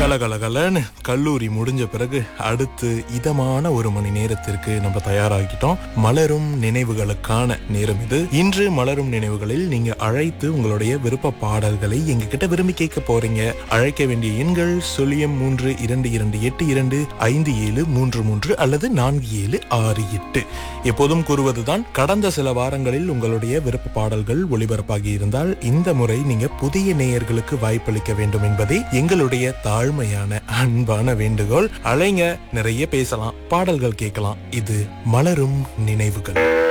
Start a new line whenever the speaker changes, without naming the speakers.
கலகலகலன்னு கல்லூரி முடிஞ்ச பிறகு அடுத்து இதமான ஒரு மணி நேரத்திற்கு நம்ம தயாராகிட்டோம் மலரும் நினைவுகளுக்கான நேரம் இது இன்று மலரும் நினைவுகளில் நீங்க அழைத்து உங்களுடைய விருப்ப பாடல்களை எங்ககிட்ட விரும்பி கேட்க போறீங்க அழைக்க வேண்டிய எண்கள் சுழியம் மூன்று இரண்டு இரண்டு எட்டு இரண்டு ஐந்து ஏழு மூன்று மூன்று அல்லது நான்கு ஏழு ஆறு எட்டு எப்போதும் கூறுவதுதான் கடந்த சில வாரங்களில் உங்களுடைய விருப்ப பாடல்கள் ஒளிபரப்பாகி இருந்தால் இந்த முறை நீங்க புதிய நேயர்களுக்கு வாய்ப்பளிக்க வேண்டும் என்பதே எங்களுடைய தாழ்மையான அன்பான வேண்டுகோள் அலைங்க நிறைய பேசலாம் பாடல்கள் கேட்கலாம் இது மலரும் நினைவுகள்